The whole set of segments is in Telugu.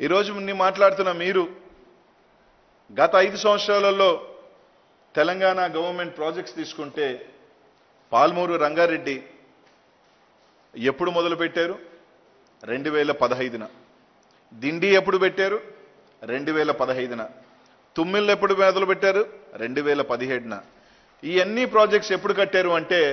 ఈరోజు నేను మాట్లాడుతున్న మీరు గత ఐదు సంవత్సరాలలో తెలంగాణ గవర్నమెంట్ ప్రాజెక్ట్స్ తీసుకుంటే పాల్మూరు రంగారెడ్డి ఎప్పుడు మొదలు పెట్టారు రెండు వేల పదహైదున దిండి ఎప్పుడు పెట్టారు రెండు వేల పదహైదున తుమ్మిళ్ళు ఎప్పుడు మొదలు పెట్టారు రెండు వేల పదిహేడున ఈ అన్ని ప్రాజెక్ట్స్ ఎప్పుడు కట్టారు అంటే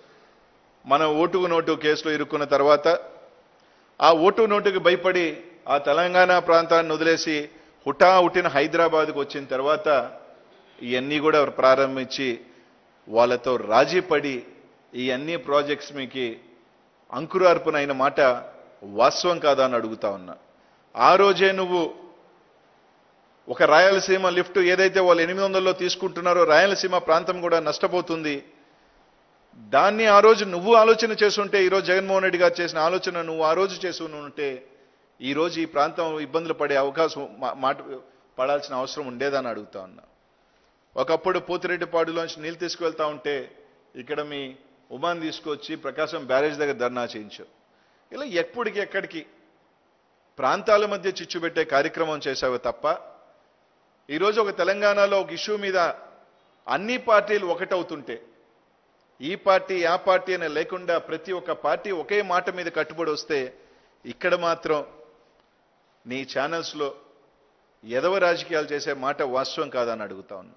మన ఓటుకు నోటు కేసులో ఇరుక్కున్న తర్వాత ఆ ఓటు నోటుకి భయపడి ఆ తెలంగాణ ప్రాంతాన్ని వదిలేసి హుటా హుటిన హైదరాబాద్కు వచ్చిన తర్వాత ఇవన్నీ కూడా ప్రారంభించి వాళ్ళతో రాజీ పడి ఈ అన్ని ప్రాజెక్ట్స్ మీకు అంకురార్పణైన మాట వాస్తవం కాదా అని అడుగుతా ఉన్నా ఆ రోజే నువ్వు ఒక రాయలసీమ లిఫ్ట్ ఏదైతే వాళ్ళు ఎనిమిది వందల్లో తీసుకుంటున్నారో రాయలసీమ ప్రాంతం కూడా నష్టపోతుంది దాన్ని ఆ రోజు నువ్వు ఆలోచన చేస్తుంటే ఈరోజు జగన్మోహన్ రెడ్డి గారు చేసిన ఆలోచన నువ్వు ఆ రోజు చేసి ఉంటే ఈ రోజు ఈ ప్రాంతం ఇబ్బందులు పడే అవకాశం మా- మాట పడాల్సిన అవసరం ఉండేదని అడుగుతా ఉన్నా ఒకప్పుడు పోతిరెడ్డిపాడులోంచి నీళ్ళు తీసుకువెళ్తా ఉంటే ఇక్కడ మీ ఉమాన్ తీసుకొచ్చి ప్రకాశం బ్యారేజ్ దగ్గర ధర్నా చేయించు ఇలా ఎప్పటికి ఎక్కడికి ప్రాంతాల మధ్య చిచ్చు పెట్టే కార్యక్రమం చేశావు తప్ప ఈరోజు ఒక తెలంగాణలో ఒక ఇష్యూ మీద అన్ని పార్టీలు ఒకటవుతుంటే ఈ పార్టీ ఆ పార్టీ అనే లేకుండా ప్రతి ఒక్క పార్టీ ఒకే మాట మీద కట్టుబడి వస్తే ఇక్కడ మాత్రం నీ ఛానల్స్లో ఎదవ రాజకీయాలు చేసే మాట వాస్తవం కాదని అడుగుతా ఉన్నా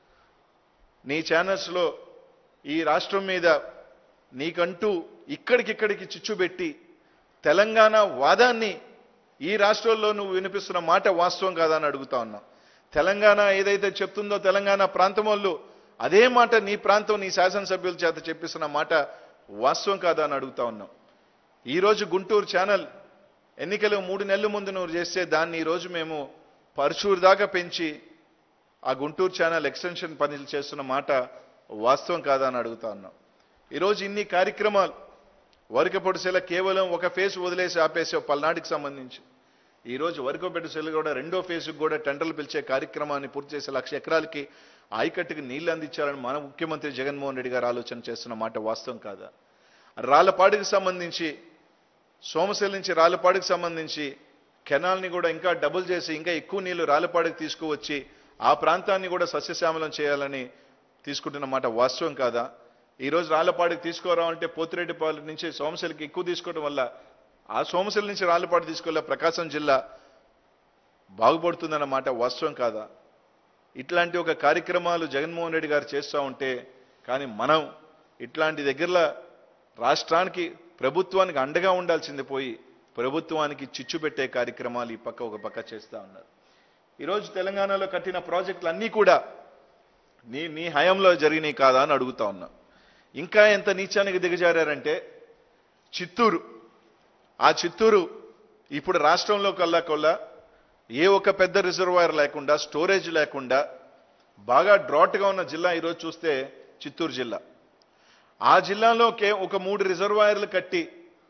నీ ఛానల్స్లో ఈ రాష్ట్రం మీద నీకంటూ ఇక్కడికిక్కడికి చిచ్చు పెట్టి తెలంగాణ వాదాన్ని ఈ రాష్ట్రంలో నువ్వు వినిపిస్తున్న మాట వాస్తవం కాదని అడుగుతా ఉన్నాం తెలంగాణ ఏదైతే చెప్తుందో తెలంగాణ ప్రాంతం వాళ్ళు అదే మాట నీ ప్రాంతం నీ శాసనసభ్యుల చేత చెప్పిస్తున్న మాట వాస్తవం కాదా అని అడుగుతా ఉన్నాం ఈరోజు గుంటూరు ఛానల్ ఎన్నికలు మూడు నెలల ముందు నువ్వు చేస్తే దాన్ని ఈరోజు మేము పరుచూరు దాకా పెంచి ఆ గుంటూరు ఛానల్ ఎక్స్టెన్షన్ పనులు చేస్తున్న మాట వాస్తవం కాదా అని అడుగుతా ఉన్నాం ఈరోజు ఇన్ని కార్యక్రమాలు వరకపొడి సెల కేవలం ఒక ఫేజ్ వదిలేసి ఆపేసే పల్నాడుకి సంబంధించి ఈరోజు వరకపొడి సెల కూడా రెండో ఫేజ్కి కూడా టెండర్లు పిలిచే కార్యక్రమాన్ని పూర్తి చేసే లక్ష ఎకరాలకి ఆయకట్టుకి నీళ్లు అందించాలని మన ముఖ్యమంత్రి జగన్మోహన్ రెడ్డి గారు ఆలోచన చేస్తున్న మాట వాస్తవం కాదా రాళ్లపాడికి సంబంధించి సోమశిల నుంచి రాళ్ళపాడికి సంబంధించి కెనాల్ని కూడా ఇంకా డబుల్ చేసి ఇంకా ఎక్కువ నీళ్లు రాళ్ళపాడికి తీసుకువచ్చి ఆ ప్రాంతాన్ని కూడా సస్యశ్యామలం చేయాలని తీసుకుంటున్న మాట వాస్తవం కాదా ఈరోజు రాళ్ళపాడికి తీసుకురావాలంటే పోతిరెడ్డిపాలెం నుంచి సోమశిలకి ఎక్కువ తీసుకోవడం వల్ల ఆ సోమశిల నుంచి రాళ్ళపాడు తీసుకెళ్ళే ప్రకాశం జిల్లా బాగుపడుతుందన్న మాట వాస్తవం కాదా ఇట్లాంటి ఒక కార్యక్రమాలు జగన్మోహన్ రెడ్డి గారు చేస్తూ ఉంటే కానీ మనం ఇట్లాంటి దగ్గరలో రాష్ట్రానికి ప్రభుత్వానికి అండగా ఉండాల్సింది పోయి ప్రభుత్వానికి చిచ్చు పెట్టే కార్యక్రమాలు ఈ పక్క ఒక పక్క చేస్తూ ఉన్నారు ఈరోజు తెలంగాణలో కట్టిన ప్రాజెక్టులు అన్నీ కూడా నీ నీ హయాంలో జరిగినాయి కాదా అని అడుగుతా ఉన్నా ఇంకా ఎంత నీచానికి దిగజారారంటే చిత్తూరు ఆ చిత్తూరు ఇప్పుడు రాష్ట్రంలో కల్లా కొల్లా ఏ ఒక్క పెద్ద రిజర్వాయర్ లేకుండా స్టోరేజ్ లేకుండా బాగా డ్రాట్గా ఉన్న జిల్లా ఈరోజు చూస్తే చిత్తూరు జిల్లా ఆ జిల్లాలో కే ఒక మూడు రిజర్వాయర్లు కట్టి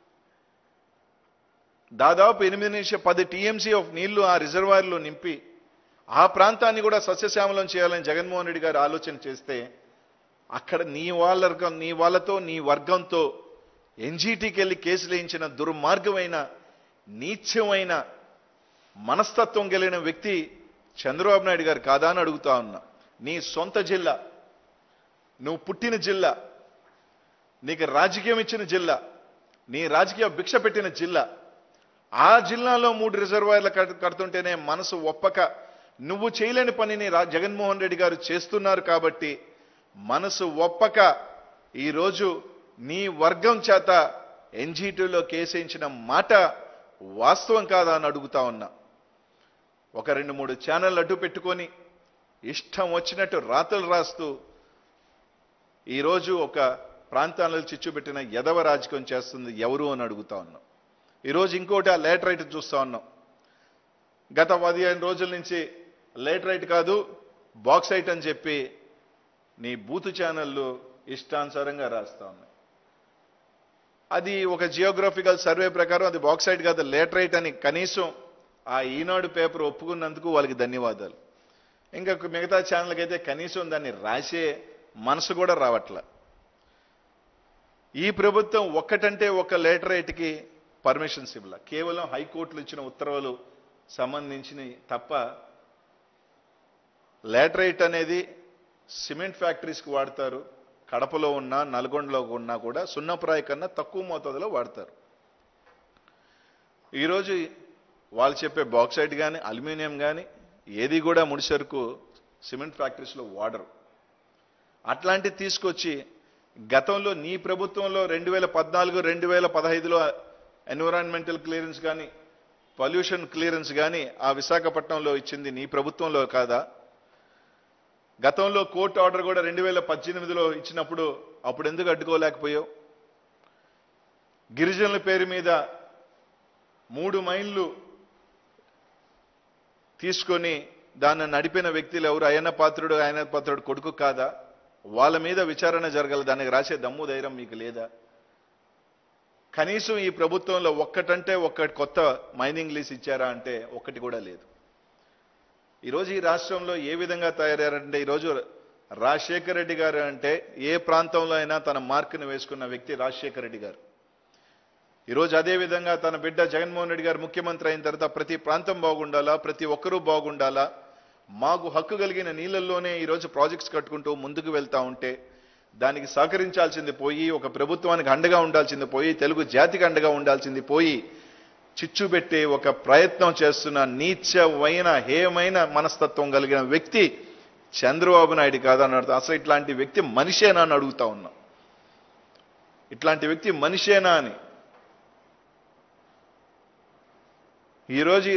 దాదాపు ఎనిమిది నుంచి పది టీఎంసీ ఆఫ్ నీళ్లు ఆ రిజర్వాయర్లో నింపి ఆ ప్రాంతాన్ని కూడా సస్యశ్యామలం చేయాలని జగన్మోహన్ రెడ్డి గారు ఆలోచన చేస్తే అక్కడ నీ వాళ్ళ వర్గం నీ వాళ్ళతో నీ వర్గంతో ఎన్జీటీకి వెళ్ళి కేసులు వేయించిన దుర్మార్గమైన నీచమైన మనస్తత్వం కలిగిన వ్యక్తి చంద్రబాబు నాయుడు గారు కాదా అని అడుగుతా ఉన్నా నీ సొంత జిల్లా నువ్వు పుట్టిన జిల్లా నీకు రాజకీయం ఇచ్చిన జిల్లా నీ రాజకీయ భిక్ష పెట్టిన జిల్లా ఆ జిల్లాలో మూడు రిజర్వాయర్లు కట్- కడుతుంటేనే మనసు ఒప్పక నువ్వు చేయలేని పనిని రా- జగన్మోహన్ రెడ్డి గారు చేస్తున్నారు కాబట్టి మనసు ఒప్పక ఈరోజు నీ వర్గం చేత ఎన్జీటీలో కేసేయించిన మాట వాస్తవం కాదా అని అడుగుతా ఉన్నా ఒక రెండు మూడు ఛానల్ అడ్డు పెట్టుకొని ఇష్టం వచ్చినట్టు రాతలు రాస్తూ ఈరోజు ఒక ప్రాంతాలలో చిచ్చు పెట్టిన ఎదవ రాజకీయం చేస్తుంది ఎవరు అని అడుగుతా ఉన్నాం ఈరోజు ఇంకోటి ఆ లేటరైట్ చూస్తా ఉన్నాం గత పదిహేను రోజుల నుంచి లేటరైట్ కాదు బాక్సైట్ అని చెప్పి నీ బూతు ఛానళ్ళు ఇష్టానుసారంగా రాస్తా ఉన్నాయి అది ఒక జియోగ్రఫికల్ సర్వే ప్రకారం అది బాక్సైట్ కాదు లేటరైట్ అని కనీసం ఆ ఈనాడు పేపర్ ఒప్పుకున్నందుకు వాళ్ళకి ధన్యవాదాలు ఇంకా మిగతా ఛానళ్ళకి అయితే కనీసం దాన్ని రాసే మనసు కూడా రావట్ల ఈ ప్రభుత్వం ఒక్కటంటే ఒక లేటరైట్కి పర్మిషన్స్ ఇవ్వాల కేవలం హైకోర్టులు ఇచ్చిన ఉత్తర్వులు సంబంధించిన తప్ప లాటరైట్ అనేది సిమెంట్ ఫ్యాక్టరీస్కి వాడతారు కడపలో ఉన్నా నల్గొండలో ఉన్నా కూడా సున్నప్రాయ కన్నా తక్కువ మోతాదులో వాడతారు ఈరోజు వాళ్ళు చెప్పే బాక్సైట్ కానీ అల్యూమినియం కానీ ఏది కూడా ముడిసరుకు సిమెంట్ ఫ్యాక్టరీస్లో వాడరు అట్లాంటివి తీసుకొచ్చి గతంలో నీ ప్రభుత్వంలో రెండు వేల పద్నాలుగు రెండు వేల పదహైదులో ఎన్విరాన్మెంటల్ క్లియరెన్స్ కానీ పొల్యూషన్ క్లియరెన్స్ కానీ ఆ విశాఖపట్నంలో ఇచ్చింది నీ ప్రభుత్వంలో కాదా గతంలో కోర్టు ఆర్డర్ కూడా రెండు వేల పద్దెనిమిదిలో ఇచ్చినప్పుడు అప్పుడు ఎందుకు అడ్డుకోలేకపోయావు గిరిజనుల పేరు మీద మూడు మైళ్ళు తీసుకొని దాన్ని నడిపిన వ్యక్తులు ఎవరు అయ్యన్న పాత్రుడు ఆయన పాత్రుడు కొడుకు కాదా వాళ్ళ మీద విచారణ జరగాలి దానికి రాసే దమ్ము ధైర్యం మీకు లేదా కనీసం ఈ ప్రభుత్వంలో ఒక్కటంటే ఒక్కటి కొత్త మైనింగ్ లీస్ ఇచ్చారా అంటే ఒక్కటి కూడా లేదు ఈరోజు ఈ రాష్ట్రంలో ఏ విధంగా తయారయ్యారంటే ఈరోజు రాజశేఖర రెడ్డి గారు అంటే ఏ ప్రాంతంలో అయినా తన మార్కును వేసుకున్న వ్యక్తి రాజశేఖర రెడ్డి గారు ఈరోజు అదే విధంగా తన బిడ్డ జగన్మోహన్ రెడ్డి గారు ముఖ్యమంత్రి అయిన తర్వాత ప్రతి ప్రాంతం బాగుండాలా ప్రతి ఒక్కరూ బాగుండాలా మాకు హక్కు కలిగిన నీళ్ళల్లోనే ఈరోజు ప్రాజెక్ట్స్ కట్టుకుంటూ ముందుకు వెళ్తా ఉంటే దానికి సహకరించాల్సింది పోయి ఒక ప్రభుత్వానికి అండగా ఉండాల్సింది పోయి తెలుగు జాతికి అండగా ఉండాల్సింది పోయి చిచ్చు పెట్టే ఒక ప్రయత్నం చేస్తున్న నీచమైన హేయమైన మనస్తత్వం కలిగిన వ్యక్తి చంద్రబాబు నాయుడు కాదని అర్థం అసలు ఇట్లాంటి వ్యక్తి మనిషేనా అని అడుగుతా ఉన్నా ఇట్లాంటి వ్యక్తి మనిషేనా అని ఈరోజు